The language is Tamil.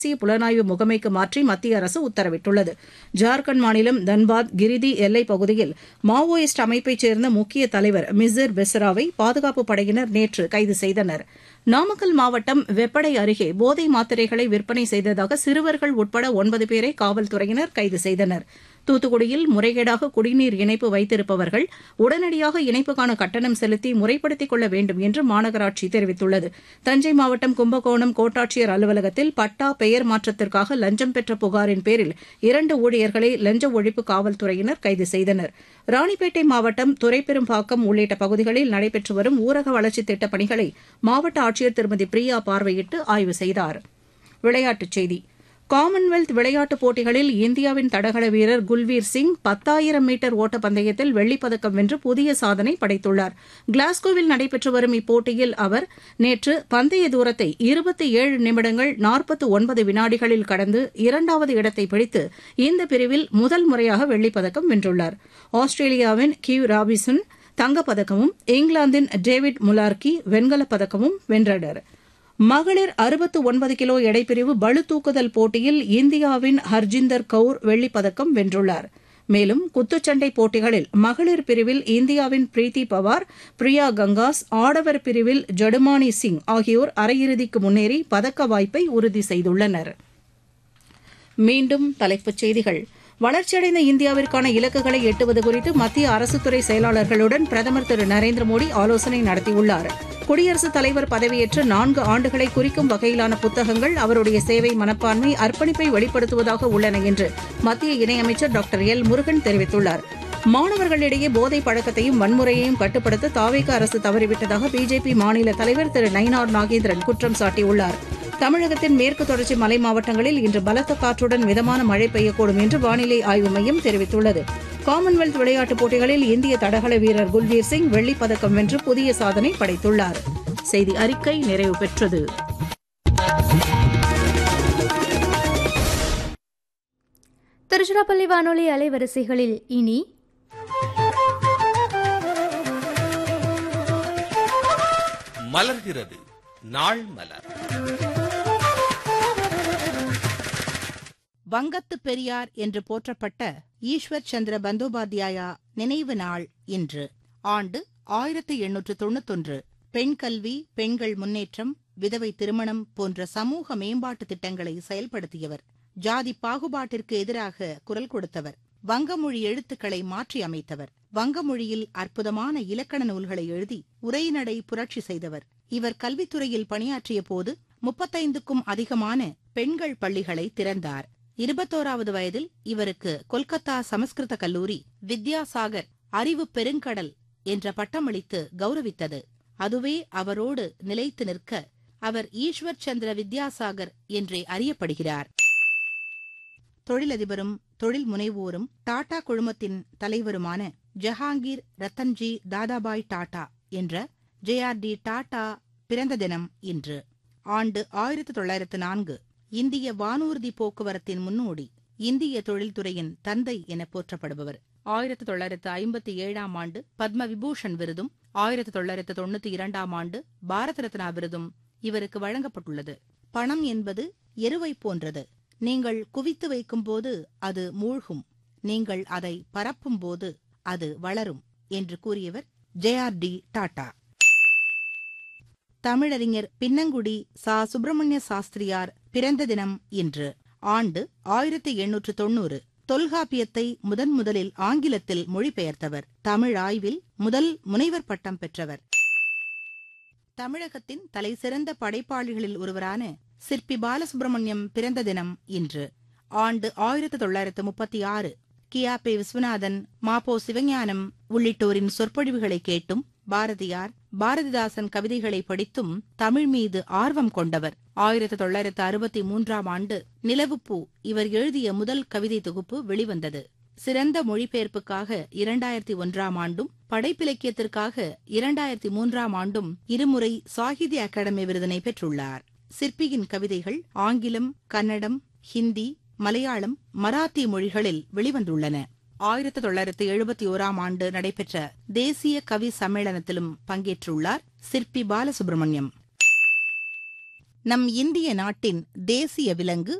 தேசிய புலனாய்வு முகமைக்கு மாற்றி மத்திய அரசு உத்தரவிட்டுள்ளது ஜார்க்கண்ட் மாநிலம் தன்பாத் கிரிதி எல்லைப் பகுதியில் மாவோயிஸ்ட் அமைப்பைச் சேர்ந்த முக்கிய தலைவர் மிசிர் பெஸ்ராவை பாதுகாப்புப் படையினர் நேற்று கைது செய்தனர் நாமக்கல் மாவட்டம் வெப்படை அருகே போதை மாத்திரைகளை விற்பனை செய்ததாக சிறுவர்கள் உட்பட ஒன்பது பேரை காவல்துறையினர் கைது செய்தனர் தூத்துக்குடியில் முறைகேடாக குடிநீர் இணைப்பு வைத்திருப்பவர்கள் உடனடியாக இணைப்புக்கான கட்டணம் செலுத்தி முறைப்படுத்திக் கொள்ள வேண்டும் என்று மாநகராட்சி தெரிவித்துள்ளது தஞ்சை மாவட்டம் கும்பகோணம் கோட்டாட்சியர் அலுவலகத்தில் பட்டா பெயர் மாற்றத்திற்காக லஞ்சம் பெற்ற புகாரின் பேரில் இரண்டு ஊழியர்களை லஞ்ச ஒழிப்பு காவல்துறையினர் கைது செய்தனர் ராணிப்பேட்டை மாவட்டம் துரைப்பெரும்பாக்கம் உள்ளிட்ட பகுதிகளில் நடைபெற்று வரும் ஊரக வளர்ச்சித் திட்டப் பணிகளை மாவட்ட ஆட்சியர் திருமதி பிரியா பார்வையிட்டு ஆய்வு செய்தார் விளையாட்டுச் செய்தி காமன்வெல்த் விளையாட்டுப் போட்டிகளில் இந்தியாவின் தடகள வீரர் குல்வீர் சிங் பத்தாயிரம் மீட்டர் ஓட்டப்பந்தயத்தில் வெள்ளிப்பதக்கம் வென்று புதிய சாதனை படைத்துள்ளார் கிளாஸ்கோவில் நடைபெற்று வரும் இப்போட்டியில் அவர் நேற்று பந்தய தூரத்தை இருபத்தி ஏழு நிமிடங்கள் நாற்பத்து ஒன்பது வினாடிகளில் கடந்து இரண்டாவது இடத்தை பிடித்து இந்த பிரிவில் முதல் முறையாக வெள்ளிப்பதக்கம் வென்றுள்ளார் ஆஸ்திரேலியாவின் கியூ ராபிசன் தங்கப்பதக்கமும் இங்கிலாந்தின் டேவிட் முலார்கி வெண்கலப் பதக்கமும் வென்றனர் மகளிர் அறுபத்து ஒன்பது கிலோ எடைப்பிரிவு பளு தூக்குதல் போட்டியில் இந்தியாவின் ஹர்ஜிந்தர் கவுர் வெள்ளிப்பதக்கம் வென்றுள்ளார் மேலும் குத்துச்சண்டை போட்டிகளில் மகளிர் பிரிவில் இந்தியாவின் பிரீத்தி பவார் பிரியா கங்காஸ் ஆடவர் பிரிவில் ஜடுமானி சிங் ஆகியோர் அரையிறுதிக்கு முன்னேறி பதக்க வாய்ப்பை உறுதி செய்துள்ளனர் மீண்டும் தலைப்புச் செய்திகள் வளர்ச்சியடைந்த இந்தியாவிற்கான இலக்குகளை எட்டுவது குறித்து மத்திய அரசுத்துறை செயலாளர்களுடன் பிரதமர் திரு நரேந்திர மோடி ஆலோசனை நடத்தியுள்ளார் குடியரசுத் தலைவர் பதவியேற்று நான்கு ஆண்டுகளை குறிக்கும் வகையிலான புத்தகங்கள் அவருடைய சேவை மனப்பான்மை அர்ப்பணிப்பை வெளிப்படுத்துவதாக உள்ளன என்று மத்திய இணையமைச்சர் டாக்டர் எல் முருகன் தெரிவித்துள்ளார் மாணவர்களிடையே போதை பழக்கத்தையும் வன்முறையையும் கட்டுப்படுத்த தாவேக அரசு தவறிவிட்டதாக பிஜேபி மாநில தலைவர் திரு நயினார் நாகேந்திரன் குற்றம் சாட்டியுள்ளார் தமிழகத்தின் மேற்கு தொடர்ச்சி மலை மாவட்டங்களில் இன்று பலத்த காற்றுடன் மிதமான மழை பெய்யக்கூடும் என்று வானிலை ஆய்வு மையம் தெரிவித்துள்ளது காமன்வெல்த் விளையாட்டுப் போட்டிகளில் இந்திய தடகள வீரர் குல்வீர் சிங் வெள்ளிப் பதக்கம் வென்று புதிய சாதனை படைத்துள்ளார் செய்தி அறிக்கை நிறைவு பெற்றது திருச்சிராப்பள்ளி வானொலி அலைவரிசைகளில் இனி மலர்கிறது நாள் மலர் வங்கத்து பெரியார் என்று போற்றப்பட்ட ஈஸ்வர் சந்திர பந்தோபாத்யாயா நினைவு நாள் இன்று ஆண்டு ஆயிரத்தி எண்ணூற்று தொண்ணூத்தொன்று பெண் கல்வி பெண்கள் முன்னேற்றம் விதவை திருமணம் போன்ற சமூக மேம்பாட்டு திட்டங்களை செயல்படுத்தியவர் ஜாதி பாகுபாட்டிற்கு எதிராக குரல் கொடுத்தவர் வங்கமொழி எழுத்துக்களை மாற்றி அமைத்தவர் வங்கமொழியில் அற்புதமான இலக்கண நூல்களை எழுதி உரைநடை புரட்சி செய்தவர் இவர் கல்வித்துறையில் பணியாற்றிய போது முப்பத்தைந்துக்கும் அதிகமான பெண்கள் பள்ளிகளை திறந்தார் இருபத்தோராவது வயதில் இவருக்கு கொல்கத்தா சமஸ்கிருத கல்லூரி வித்யாசாகர் அறிவு பெருங்கடல் என்ற பட்டமளித்து கௌரவித்தது அதுவே அவரோடு நிலைத்து நிற்க அவர் ஈஸ்வர் சந்திர வித்யாசாகர் என்றே அறியப்படுகிறார் தொழிலதிபரும் தொழில் முனைவோரும் டாடா குழுமத்தின் தலைவருமான ஜஹாங்கீர் ரத்தன்ஜி தாதாபாய் டாடா என்ற ஜே ஆர் டி டாடா பிறந்த தினம் இன்று ஆண்டு ஆயிரத்து தொள்ளாயிரத்து நான்கு இந்திய வானூர்தி போக்குவரத்தின் முன்னோடி இந்திய தொழில்துறையின் தந்தை என போற்றப்படுபவர் ஆயிரத்து தொள்ளாயிரத்து ஐம்பத்தி ஏழாம் ஆண்டு பத்ம விபூஷன் விருதும் ஆயிரத்து தொள்ளாயிரத்து தொண்ணூத்தி இரண்டாம் ஆண்டு பாரத ரத்னா விருதும் இவருக்கு வழங்கப்பட்டுள்ளது பணம் என்பது எருவை போன்றது நீங்கள் குவித்து வைக்கும்போது அது மூழ்கும் நீங்கள் அதை பரப்பும் போது அது வளரும் என்று கூறியவர் ஜே ஆர் டி டாடா தமிழறிஞர் பின்னங்குடி சா சுப்பிரமணிய சாஸ்திரியார் பிறந்த தினம் இன்று ஆண்டு ஆயிரத்தி எண்ணூற்று தொன்னூறு தொல்காப்பியத்தை முதன் முதலில் ஆங்கிலத்தில் மொழிபெயர்த்தவர் தமிழ் ஆய்வில் முதல் முனைவர் பட்டம் பெற்றவர் தமிழகத்தின் தலைசிறந்த படைப்பாளிகளில் ஒருவரான சிற்பி பாலசுப்பிரமணியம் பிறந்த தினம் இன்று ஆண்டு ஆயிரத்து தொள்ளாயிரத்து முப்பத்தி ஆறு கியாபே விஸ்வநாதன் மாப்போ சிவஞானம் உள்ளிட்டோரின் சொற்பொழிவுகளை கேட்டும் பாரதியார் பாரதிதாசன் கவிதைகளை படித்தும் தமிழ் மீது ஆர்வம் கொண்டவர் ஆயிரத்து தொள்ளாயிரத்து அறுபத்தி மூன்றாம் ஆண்டு நிலவுப்பூ இவர் எழுதிய முதல் கவிதை தொகுப்பு வெளிவந்தது சிறந்த மொழிபெயர்ப்புக்காக இரண்டாயிரத்தி ஒன்றாம் ஆண்டும் படைப்பிலக்கியத்திற்காக இரண்டாயிரத்தி மூன்றாம் ஆண்டும் இருமுறை சாகித்ய அகாடமி விருதினை பெற்றுள்ளார் சிற்பியின் கவிதைகள் ஆங்கிலம் கன்னடம் ஹிந்தி மலையாளம் மராத்தி மொழிகளில் வெளிவந்துள்ளன ஆயிரத்தி தொள்ளாயிரத்தி எழுபத்தி ஓராம் ஆண்டு நடைபெற்ற தேசிய கவி சம்மேளனத்திலும் பங்கேற்றுள்ளார் சிற்பி பாலசுப்ரமணியம் நம் இந்திய நாட்டின் தேசிய விலங்கு